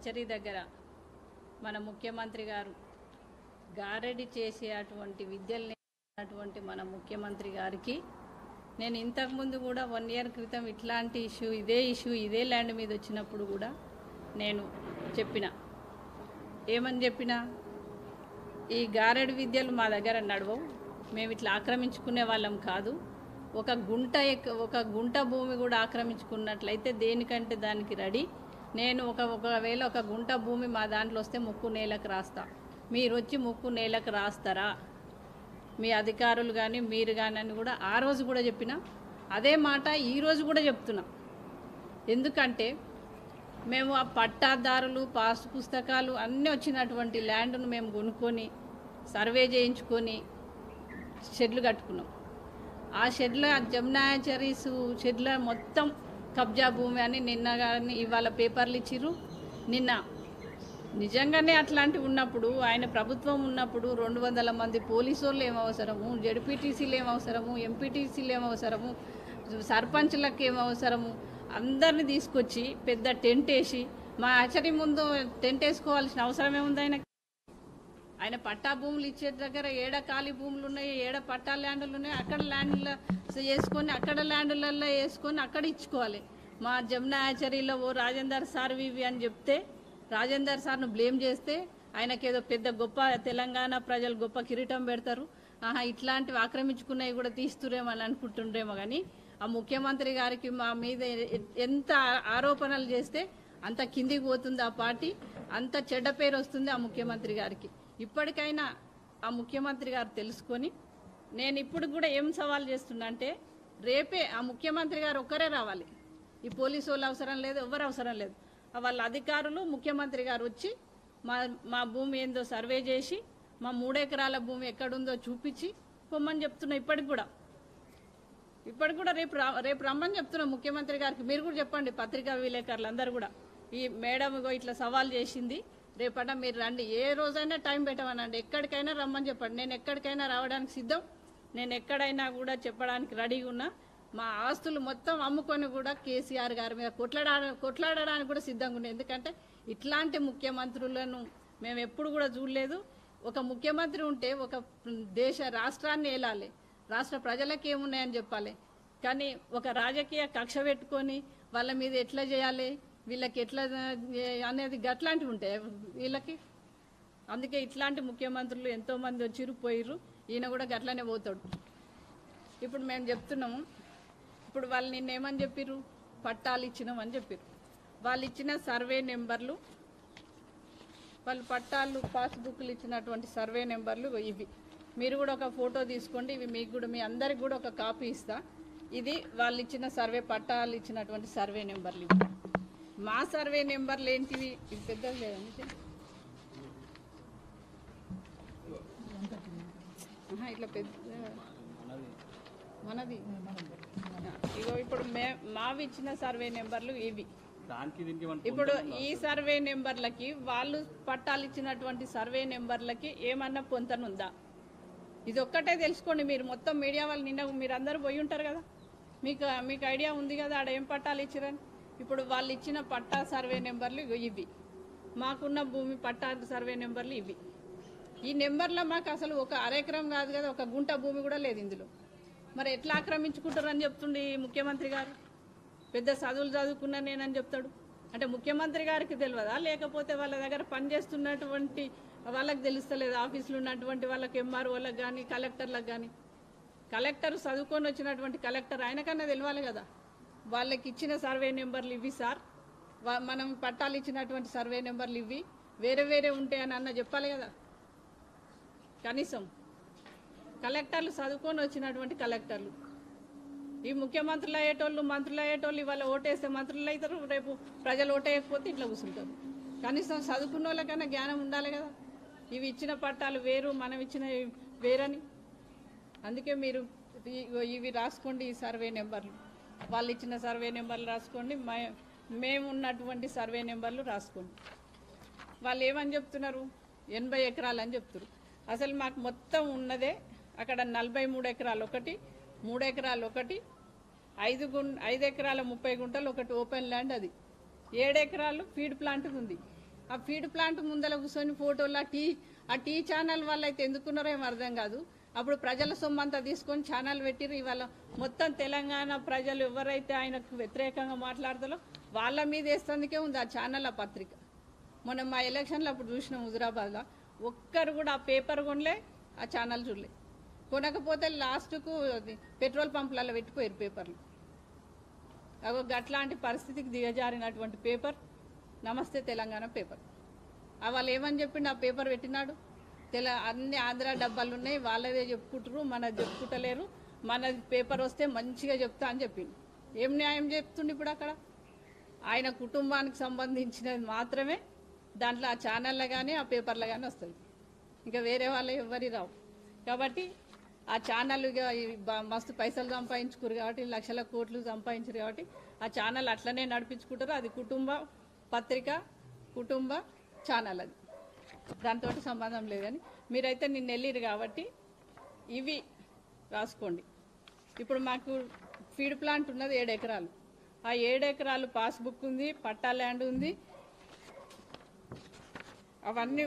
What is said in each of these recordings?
హచరీ దగ్గర మన ముఖ్యమంత్రి గారు గారడి చేసే అటువంటి విద్యలు నేర్పినటువంటి మన ముఖ్యమంత్రి గారికి నేను ఇంతకుముందు కూడా వన్ ఇయర్ క్రితం ఇట్లాంటి ఇష్యూ ఇదే ఇష్యూ ఇదే ల్యాండ్ మీద వచ్చినప్పుడు కూడా నేను చెప్పిన ఏమని చెప్పిన ఈ గారెడు విద్యలు మా దగ్గర నడవవు మేము ఇట్లా ఆక్రమించుకునే వాళ్ళం కాదు ఒక గుంట ఎక్క- ఒక గుంట భూమి కూడా ఆక్రమించుకున్నట్లయితే దేనికంటే దానికి రెడీ నేను ఒక ఒకవేళ ఒక గుంట భూమి మా దాంట్లో వస్తే ముక్కు నేలకు రాస్తా మీరు వచ్చి ముక్కు నేలకు రాస్తారా మీ అధికారులు కానీ మీరు కానీ అని కూడా ఆ రోజు కూడా చెప్పిన అదే మాట ఈ రోజు కూడా చెప్తున్నా ఎందుకంటే మేము ఆ పట్టాదారులు పాస్ పుస్తకాలు అన్నీ వచ్చినటువంటి ల్యాండ్ను మేము కొనుక్కొని సర్వే చేయించుకొని షెడ్లు కట్టుకున్నాం ఆ షెడ్ల జమునాచరీస్ షెడ్ల మొత్తం కబ్జా భూమి అని నిన్న కానీ ఇవాళ పేపర్లు ఇచ్చిర్రు నిన్న నిజంగానే అట్లాంటివి ఉన్నప్పుడు ఆయన ప్రభుత్వం ఉన్నప్పుడు రెండు వందల మంది పోలీసు వాళ్ళు ఏం అవసరము జడ్పీటీసీలు ఏం అవసరము ఎంపీటీసీలు ఏం అవసరము సర్పంచ్లకు ఏం అవసరము అందరిని తీసుకొచ్చి పెద్ద టెంట్ వేసి మా ఆచరి ముందు టెంట్ వేసుకోవాల్సిన అవసరం ఏముంది ఆయన ఆయన పట్టా భూములు ఇచ్చే దగ్గర ఏడ ఖాళీ భూములు ఉన్నాయి ఏడ పట్టా ల్యాండ్లు ఉన్నాయి అక్కడ ల్యాండ్లో వేసుకొని అక్కడ ల్యాండ్లలో వేసుకొని అక్కడ ఇచ్చుకోవాలి మా జమునా ఆచరీలో ఓ రాజేందర్ సార్ ఇవి అని చెప్తే రాజేందర్ సార్ను బ్లేమ్ చేస్తే ఆయనకేదో పెద్ద గొప్ప తెలంగాణ ప్రజలు గొప్ప కిరీటం పెడతారు ఆహా ఇట్లాంటివి ఆక్రమించుకున్నవి కూడా తీస్తురేమో అని అనుకుంటుండ్రేమో కానీ ఆ ముఖ్యమంత్రి గారికి మా మీద ఎ- ఎంత ఆరోపణలు చేస్తే అంత కిందికి పోతుంది ఆ పార్టీ అంత చెడ్డ పేరు వస్తుంది ఆ ముఖ్యమంత్రి గారికి ఇప్పటికైనా ఆ ముఖ్యమంత్రి గారు తెలుసుకొని నేను ఇప్పుడు కూడా ఏం సవాల్ చేస్తున్నా అంటే రేపే ఆ ముఖ్యమంత్రి గారు ఒక్కరే రావాలి ఈ పోలీసు వాళ్ళు అవసరం లేదు ఎవరు అవసరం లేదు ఆ వాళ్ళ అధికారులు ముఖ్యమంత్రి గారు వచ్చి మా మా భూమి ఏందో సర్వే చేసి మా మూడెకరాల భూమి ఎక్కడుందో చూపించి పొమ్మని చెప్తున్నా ఇప్పటికి కూడా ఇప్పటికి కూడా రేపు రా రేపు రమ్మని చెప్తున్నాం ముఖ్యమంత్రి గారికి మీరు కూడా చెప్పండి పత్రికా విలేకరులు అందరూ కూడా ఈ మేడం ఇగో ఇట్లా సవాల్ చేసింది రేపట మీరు రండి ఏ రోజైనా టైం పెట్టమనండి ఎక్కడికైనా రమ్మని చెప్పండి నేను ఎక్కడికైనా రావడానికి సిద్ధం నేను ఎక్కడైనా కూడా చెప్పడానికి రెడీగా ఉన్నా మా ఆస్తులు మొత్తం అమ్ముకొని కూడా కేసీఆర్ గారి మీద కొట్లాడ కొట్లాడడానికి కూడా సిద్ధంగా ఉన్నాయి ఎందుకంటే ఇట్లాంటి ముఖ్యమంత్రులను మేము ఎప్పుడు కూడా చూడలేదు ఒక ముఖ్యమంత్రి ఉంటే ఒక దేశ రాష్ట్రాన్ని ఏలాలి రాష్ట్ర ప్రజలకు ఏమున్నాయని చెప్పాలి కానీ ఒక రాజకీయ కక్ష పెట్టుకొని వాళ్ళ మీద ఎట్లా చేయాలి వీళ్ళకి ఎట్లా ఏ, అనేది గట్లాంటివి ఉంటాయి వీళ్ళకి అందుకే ఇట్లాంటి ముఖ్యమంత్రులు ఎంతో మంది వచ్చిర్రు పోయిర్రు ఈయన కూడా గట్లనే పోతాడు ఇప్పుడు మేము చెప్తున్నాము ఇప్పుడు వాళ్ళు నిన్న ఏమని చెప్పిర్రు పట్టాలు ఇచ్చినామని చెప్పిర్రు వాళ్ళు ఇచ్చిన సర్వే నెంబర్లు వాళ్ళు పట్టాలు పాస్బుక్లు ఇచ్చినటువంటి సర్వే నెంబర్లు ఇవి మీరు కూడా ఒక ఫోటో తీసుకోండి ఇవి మీకు కూడా మీ అందరికి కూడా ఒక కాపీ ఇస్తా ఇది వాళ్ళు ఇచ్చిన సర్వే పట్టాలు ఇచ్చినటువంటి సర్వే నెంబర్లు ఇవి మా సర్వే నెంబర్లు ఏంటివి ఇది పెద్దది లేదండి ఆహా, ఇట్లా పెద్ద మనది ఇగో ఇప్పుడు మే మావి ఇచ్చిన సర్వే నెంబర్లు ఇవి దానికి దీనికి ఏమన్నా ఇప్పుడు ఈ సర్వే నెంబర్లకి వాళ్ళు పట్టాలు ఇచ్చినటువంటి సర్వే నెంబర్లకి ఏమన్నా పొంతనుందా ఇది ఒక్కటే తెలుసుకోండి మీరు మొత్తం మీడియా వాళ్ళు నిన్న మీరు అందరూ పోయి ఉంటారు కదా మీకు మీకు ఐడియా ఉంది కదా ఆడ ఏం పట్టాలు ఇచ్చిరని ఇప్పుడు వాళ్ళు ఇచ్చిన పట్టా సర్వే నెంబర్లు ఇగో ఇవి మాకున్న భూమి పట్టా సర్వే నెంబర్లు ఇవి ఈ నెంబర్లో మాకు అసలు ఒక అరెకరం కాదు కదా ఒక గుంట భూమి కూడా లేదు ఇందులో మరి ఎట్లా ఆక్రమించుకుంటారని చెప్తుండే ఈ ముఖ్యమంత్రి గారు పెద్ద చదువులు చదువుకున్నా నేనని చెప్తాడు అంటే ముఖ్యమంత్రి గారికి తెలియదా లేకపోతే వాళ్ళ దగ్గర పనిచేస్తున్నటువంటి వాళ్ళకి తెలుస్తలేదు ఆఫీసులో ఉన్నటువంటి వాళ్ళకి ఎంఆర్ వాళ్ళకి కానీ కలెక్టర్లకు కానీ కలెక్టర్ చదువుకొని వచ్చినటువంటి కలెక్టర్ ఆయనకన్నా తెలియాలి కదా వాళ్ళకి ఇచ్చిన సర్వే నెంబర్లు ఇవి సార్ వా- మనం పట్టాలు ఇచ్చినటువంటి సర్వే నెంబర్లు ఇవి వేరే వేరే ఉంటాయని అన్న చెప్పాలి కదా కనీసం కలెక్టర్లు చదువుకొని వచ్చినటువంటి కలెక్టర్లు ఈ ముఖ్యమంత్రులు అయ్యేటోళ్ళు మంత్రులు అయ్యేటోళ్ళు ఇవాళ ఓటేస్తే మంత్రులు అవుతారు రేపు ప్రజలు ఓటేయకపోతే ఇట్లా కూర్చుంటారు కనీసం చదువుకున్న వాళ్ళకైనా జ్ఞానం ఉండాలి కదా ఇవి ఇచ్చిన పట్టాలు వేరు మనం ఇచ్చిన వేరని అందుకే మీరు ఇ- ఇవి రాసుకోండి ఈ సర్వే నెంబర్లు వాళ్ళు ఇచ్చిన సర్వే నెంబర్లు రాసుకోండి మే- మేము ఉన్నటువంటి సర్వే నెంబర్లు రాసుకోండి వాళ్ళు ఏమని చెప్తున్నారు ఎనభై ఎకరాలు అని చెప్తున్నారు అసలు మాకు మొత్తం ఉన్నదే అక్కడ నలభై మూడు ఎకరాలు ఒకటి మూడు ఎకరాలు ఒకటి ఐదు గుం ఐదు ఎకరాల ముప్పై గుంటలు ఒకటి ఓపెన్ ల్యాండ్ అది ఏడు ఎకరాలు ఫీడ్ ప్లాంట్ ఉంది ఆ ఫీడ్ ప్లాంట్ ముందర కూర్చొని ఫోటోలు ఆ టీ ఆ టీ ఛానల్ వాళ్ళు అయితే ఎందుకున్నారో ఏం అర్థం కాదు అప్పుడు ప్రజల సొమ్ము అంతా తీసుకొని ఛానల్ పెట్టిరు ఇవాళ మొత్తం తెలంగాణ ప్రజలు ఎవరైతే ఆయనకు వ్యతిరేకంగా మాట్లాడతారో వాళ్ళ మీద వేస్తుందికే ఉంది ఆ ఛానల్ ఆ పత్రిక మొన్న మా ఎలక్షన్లో అప్పుడు చూసినాం హుజురాబాద్లో ఒక్కరు కూడా ఆ పేపర్ కొనలే ఆ ఛానల్ చూడలే కొనకపోతే లాస్ట్కు అది పెట్రోల్ పంపులలో పెట్టిపోయారు పేపర్లు అగో గట్లాంటి పరిస్థితికి దిగజారినటువంటి పేపర్ నమస్తే తెలంగాణ పేపర్ ఆ వాళ్ళు ఏమని చెప్పిండు ఆ పేపర్ పెట్టినాడు తెల అన్ని ఆంధ్ర డబ్బాలు ఉన్నాయి వాళ్ళదే చెప్పుకుంటారు మనది చెప్పుకుంటలేరు మన పేపర్ వస్తే మంచిగా చెప్తా అని చెప్పిండు ఏం న్యాయం చెప్తుండు ఇప్పుడు అక్కడ ఆయన కుటుంబానికి సంబంధించినది మాత్రమే దాంట్లో ఆ ఛానల్లో కానీ ఆ పేపర్లో కానీ వస్తుంది ఇంకా వేరే వాళ్ళు ఎవరి రావు కాబట్టి ఆ ఛానల్ ఇక ఈ బ- మస్తు పైసలు సంపాదించుకురు కాబట్టి లక్షల కోట్లు సంపాదించారు కాబట్టి ఆ ఛానల్ అట్లనే నడిపించుకుంటారు అది కుటుంబ పత్రిక కుటుంబ ఛానల్ అది దాంతో సంబంధం లేదని మీరైతే నిన్న వెళ్ళిరు కాబట్టి ఇవి రాసుకోండి ఇప్పుడు మాకు ఫీడ్ ప్లాంట్ ఉన్నది ఏడు ఎకరాలు ఆ ఏడు ఎకరాలు పాస్బుక్ ఉంది పట్టా ల్యాండ్ ఉంది అవన్నీ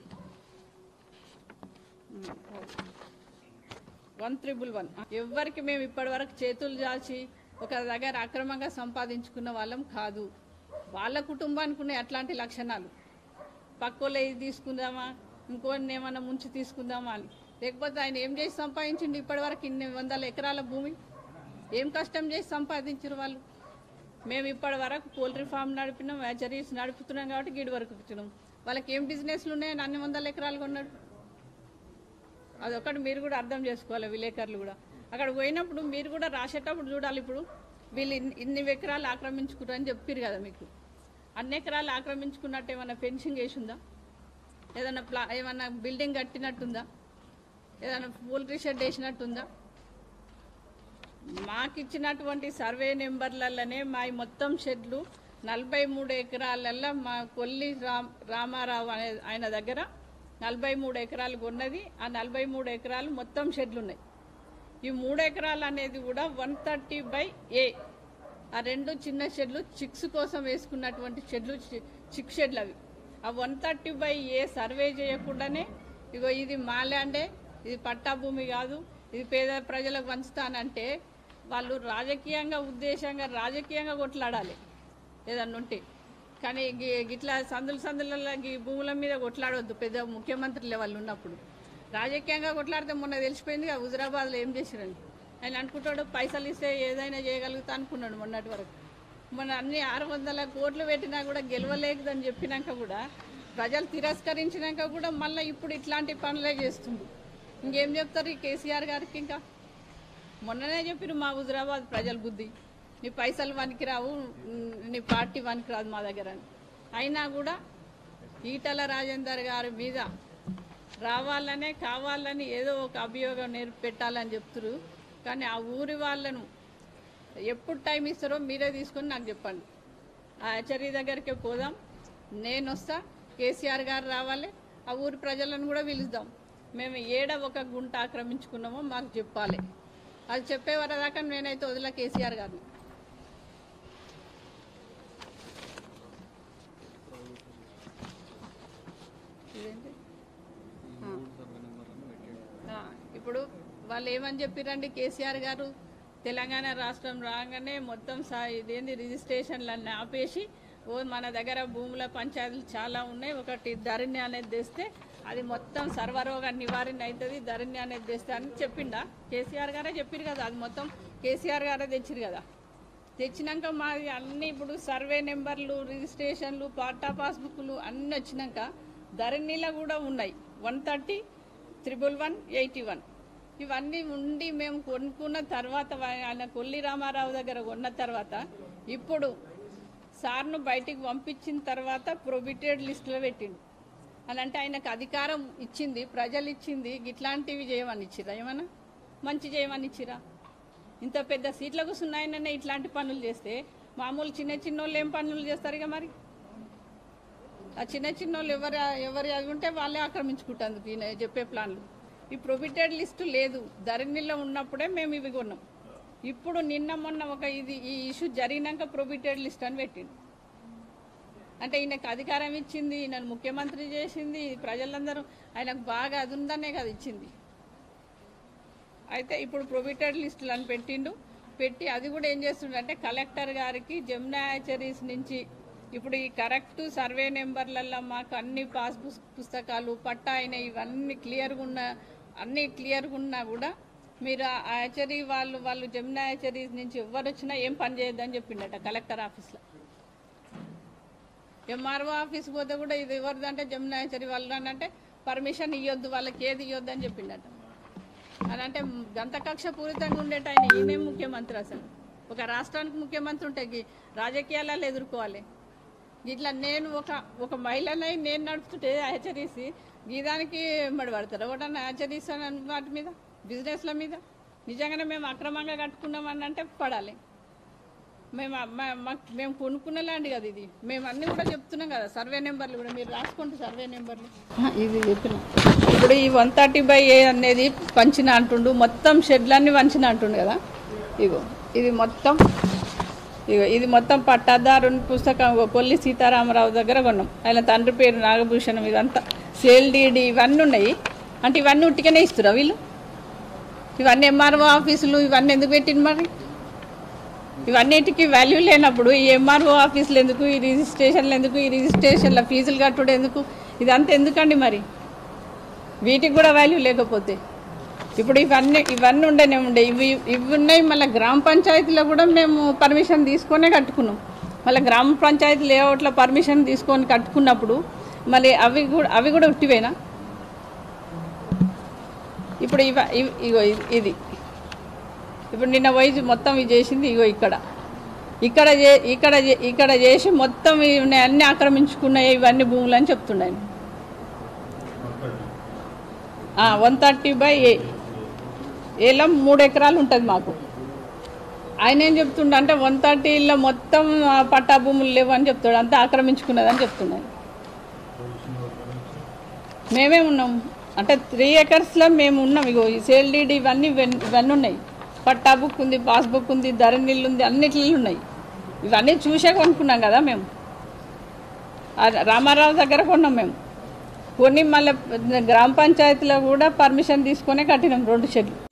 వన్ త్రిబుల్ వన్ ఎవ్వరికి మేము ఇప్పటివరకు చేతులు చాచి ఒక దగ్గర అక్రమంగా సంపాదించుకున్న వాళ్ళం కాదు వాళ్ళ కుటుంబానికి ఉన్న అట్లాంటి లక్షణాలు పక్కోళ్ళు ఇది తీసుకుందామా ఇంకోని ఏమన్నా ముంచి తీసుకుందామా అని లేకపోతే ఆయన ఏం చేసి సంపాదించిండు ఇప్పటివరకు ఇన్ని వందల ఎకరాల భూమి ఏం కష్టం చేసి సంపాదించారు వాళ్ళు మేము ఇప్పటి వరకు పోల్ట్రీ ఫామ్ నడిపినాం వ్యాచరీస్ నడుపుతున్నాం కాబట్టి గిడి వరకు వచ్చినాం వాళ్ళకి ఏం బిజినెస్లు ఉన్నాయని అన్ని వందల ఎకరాలు కొన్నాడు అదొకటి మీరు కూడా అర్థం చేసుకోవాలి విలేకరులు కూడా అక్కడ పోయినప్పుడు మీరు కూడా రాసేటప్పుడు చూడాలి ఇప్పుడు వీళ్ళు ఇన్ని- ఇన్ని ఎకరాలు ఆక్రమించుకున్నారు అని చెప్పారు కదా మీకు అన్ని ఎకరాలు ఆక్రమించుకున్నట్టు ఏమైనా ఫెన్సింగ్ వేసి ఉందా ఏదైనా ప్లా ఏమైనా బిల్డింగ్ కట్టినట్టుందా ఏదైనా పోల్ట్రీ షెడ్ వేసినట్టుందా మాకు ఇచ్చినటువంటి సర్వే నెంబర్లలోనే మా ఈ మొత్తం షెడ్లు నలభై మూడు ఎకరాలల్లో మా కొల్లి రామ్ రామారావు అనే ఆయన దగ్గర నలభై మూడు ఎకరాలు కొన్నది ఆ నలభై మూడు ఎకరాలు మొత్తం షెడ్లు ఉన్నాయి ఈ మూడు ఎకరాలు అనేది కూడా వన్ థర్టీ బై ఏ ఆ రెండు చిన్న షెడ్లు చిక్స్ కోసం వేసుకున్నటువంటి షెడ్లు చి- చిక్ షెడ్లు అవి ఆ one thirty by A survey చేయకుండానే ఇగో ఇది మా ల్యాండే ఇది పట్టా భూమి కాదు ఇది పేద ప్రజలకు పంచుతానంటే వాళ్ళు రాజకీయంగా ఉద్దేశంగా రాజకీయంగా కొట్లాడాలి ఏదన్నా ఉంటే కానీ గి- గిట్లా సందుల సందులలో ఈ భూముల మీద కొట్లాడవద్దు పెద్ద ముఖ్యమంత్రి లెవెల్ ఉన్నప్పుడు రాజకీయంగా కొట్లాడితే మొన్న తెలిసిపోయింది కదా హుజరాబాద్లో ఏం చేసిరని ఆయన అనుకుంటాడు పైసలు ఇస్తే ఏదైనా చేయగలుగుతా అనుకున్నాడు మొన్నటి వరకు మొన్న అన్ని ఆరు వందల కోట్లు పెట్టినా కూడా గెలవలేదని చెప్పినాక కూడా ప్రజలు తిరస్కరించినాక కూడా మళ్ళీ ఇప్పుడు ఇట్లాంటి పనులే చేస్తుంది ఇంకేం చెప్తారు ఈ కేసీఆర్ గారికి ఇంకా మొన్ననే చెప్పిరు మా హుజరాబాద్ ప్రజల బుద్ధి నీ పైసలు వనికి రావు ఉమ్, నీ పార్టీ వనికి రాదు మా దగ్గర అని అయినా కూడా ఈటల రాజేందర్ గారి మీద రావాలనే కావాలని ఏదో ఒక అభియోగం నేర్పి పెట్టాలని చెప్తున్నారు కానీ ఆ ఊరి వాళ్ళను ఎప్పుడు టైం ఇస్తారో మీరే తీసుకొని నాకు చెప్పండి ఆ ఆచార్య దగ్గరికి పోదాం నేను వస్తా కేసీఆర్ గారు రావాలి ఆ ఊరి ప్రజలను కూడా పిలుద్దాం మేము ఏడ ఒక గుంట ఆక్రమించుకున్నామో మాకు చెప్పాలి అది చెప్పే వరదాకా నేనైతే వదిలే కేసీఆర్ గారిని ఇదేంటి ఆ, ఇప్పుడు వాళ్ళు ఏమని చెప్పిరండి కేసీఆర్ గారు తెలంగాణ రాష్ట్రం రాగానే మొత్తం సా ఇదేంది రిజిస్ట్రేషన్లు అన్నీ ఆపేసి ఓ మన దగ్గర భూముల పంచాయతీలు చాలా ఉన్నాయి ఒకటి ధరణి అనేది తెస్తే అది మొత్తం సర్వరోగ నివారణ అవుతుంది ధరణి అనేది తెస్తే అని చెప్పిండా కేసీఆర్ గారే చెప్పారు కదా అది మొత్తం కేసీఆర్ గారే తెచ్చిరు కదా తెచ్చినాక మాది అన్ని ఇప్పుడు సర్వే నెంబర్లు రిజిస్ట్రేషన్లు పాటా పాస్బుక్లు అన్నీ వచ్చినాక ధరణిలో కూడా ఉన్నాయి one thirty triple one eighty one ఇవన్నీ ఉండి మేము కొనుక్కున్న తర్వాత వా- ఆయన కొల్లి రామారావు దగ్గర కొన్న తర్వాత ఇప్పుడు సార్ను బయటికి పంపించిన తర్వాత ప్రొబిటెడ్ లిస్టులో పెట్టిండు అని అంటే ఆయనకు అధికారం ఇచ్చింది ప్రజలు ఇచ్చింది ఇట్లాంటివి చేయమని ఇచ్చిరా ఏమన్నా మంచి చేయమని ఇచ్చిరా ఇంత పెద్ద సీట్ల కూర్చున్నాయననే ఇట్లాంటి పనులు చేస్తే మామూలు చిన్న చిన్న వాళ్ళు ఏం పనులు చేస్తారు ఇక మరి ఆ చిన్న చిన్న వాళ్ళు ఎవరు ఎవరు అవి ఉంటే వాళ్ళే ఆక్రమించుకుంటారు ఈయన చెప్పే ప్లాన్లు ఈ ప్రొబిటెడ్ లిస్టు లేదు ధరణిలో ఉన్నప్పుడే మేము ఇవి కొన్నాం ఇప్పుడు నిన్న మొన్న ఒక ఇది ఈ ఇష్యూ జరిగినాక ప్రొబిటెడ్ లిస్ట్ అని పెట్టిండు అంటే ఈయనకు అధికారం ఇచ్చింది ఈయనను ముఖ్యమంత్రి చేసింది ప్రజలందరూ ఆయనకు బాగా అది ఉందనే కదా ఇచ్చింది అయితే ఇప్పుడు ప్రొబిటెడ్ లిస్టులు అని పెట్టిండు పెట్టి అది కూడా ఏం చేస్తుండే అంటే కలెక్టర్ గారికి జెమ్నాచరీస్ నుంచి ఇప్పుడు ఈ కరెక్ట్ సర్వే నెంబర్లలో మాకు అన్ని పాస్ పుస్- పుస్తకాలు పట్టా అయిన ఇవన్నీ క్లియర్గా ఉన్న అన్నీ క్లియర్గా ఉన్నా కూడా మీరు ఆ యాచరీ వాళ్ళు వాళ్ళు జమునా యాచరీస్ నుంచి ఎవరు వచ్చినా ఏం పని చేయొద్దని చెప్పిండట కలెక్టర్ ఆఫీస్లో ఎంఆర్ఓ ఆఫీస్ పోతే కూడా ఇది ఎవరిది అంటే జమునా యాచరీ వాళ్ళు అని అంటే పర్మిషన్ ఇవ్వద్దు వాళ్ళకి ఏది ఇవ్వద్దు అని చెప్పిండట అని అంటే గంత కక్ష పూరితంగా ఉండేట ఆయన ఈయనే ముఖ్యమంత్రి అసలు ఒక రాష్ట్రానికి ముఖ్యమంత్రి ఉంటే గీ రాజకీయాలలో ఎదుర్కోవాలి ఇట్లా నేను ఒక ఒక మహిళనై నేను నడుపుతుంటే హెచ్చరిసి గీదానికి మడి పడతారు ఒకటన్నా హెచ్చరిస్తాను వాటి మీద బిజినెస్ల మీద నిజంగానే మేము అక్రమంగా కట్టుకున్నామని అంటే పడాలి మేము మా- మా- మేము కొనుక్కున్న ల్యాండ్ కదా ఇది మేము అన్ని కూడా చెప్తున్నాం కదా సర్వే నెంబర్లు కూడా మీరు రాసుకోండి సర్వే నెంబర్లు ఇది చెప్పిన ఇప్పుడు ఈ వన్ థర్టీ బై ఏ అనేది పంచిన అంటుండు మొత్తం షెడ్లన్నీ వంచిన అంటుండు కదా ఇగో ఇది మొత్తం ఇగో ఇది మొత్తం పట్టాదారుని పుస్తకం ఇగో కొల్లి సీతారామరావు దగ్గర కొన్నాం ఆయన తండ్రి పేరు నాగభూషణం ఇదంతా సేల్ డీడీ ఇవన్నీ ఉన్నాయి అంటే ఇవన్నీ ఉట్టిగానే ఇస్తురా వీళ్ళు ఇవన్నీ ఎంఆర్ఓ ఆఫీసులు ఇవన్నీ ఎందుకు పెట్టింది మరి ఇవన్నిటికీ వాల్యూ లేనప్పుడు ఈ ఎంఆర్ఓ ఆఫీసులు ఎందుకు ఈ రిజిస్ట్రేషన్లు ఎందుకు ఈ రిజిస్ట్రేషన్ల ఫీజులు కట్టుడు ఎందుకు ఇదంతా ఎందుకండి మరి వీటికి కూడా వాల్యూ లేకపోతే ఇప్పుడు ఇవన్నీ ఇవన్నీ ఉండనే ఉండే ఇవి ఇవి ఉన్నాయి మళ్ళీ గ్రామ పంచాయతీలో కూడా మేము పర్మిషన్ తీసుకొనే కట్టుకున్నాం మళ్ళీ గ్రామ పంచాయతీ లేఅవుట్లో పర్మిషన్ తీసుకొని కట్టుకున్నప్పుడు మళ్ళీ అవి కూడా అవి కూడా ఉట్టివేనా ఇప్పుడు ఇవ ఇవి- ఇగో ఇది- ఇది ఇప్పుడు నిన్న వయసు మొత్తం ఇది చేసింది ఇగో ఇక్కడ ఇక్కడ చే ఇక్కడ చే- ఇక్కడ చేసి మొత్తం ఇవి అన్ని ఆక్రమించుకున్నాయి ఇవన్నీ భూములు అని చెప్తున్నాయి వన్ థర్టీ బై ఏ ఏలో మూడు ఎకరాలు ఉంటుంది మాకు ఆయన ఏం చెప్తుండ అంటే వన్ థర్టీలో మొత్తం ఆ, పట్టా భూములు లేవు అని చెప్తాడు అంతా ఆక్రమించుకున్నదని చెప్తున్నాయి మేమే ఉన్నాం అంటే త్రీ ఎకర్స్లో మేము ఉన్నాం ఇగో ఈ సేల్ డీడ్ ఇవన్నీ ఇవన్నీ ఇవన్నీ ఉన్నాయి పట్టా బుక్ ఉంది పాస్బుక్ ఉంది ధరణిల్లు ఉంది అన్నిట్లో ఉన్నాయి ఇవన్నీ చూసే కొనుక్కున్నాం కదా మేము ఆ రామారావు దగ్గర కొన్నాం మేము కొన్ని మళ్ళీ గ్రామ పంచాయతీలో కూడా పర్మిషన్ తీసుకొనే కట్టినాం రెండు షెడ్లు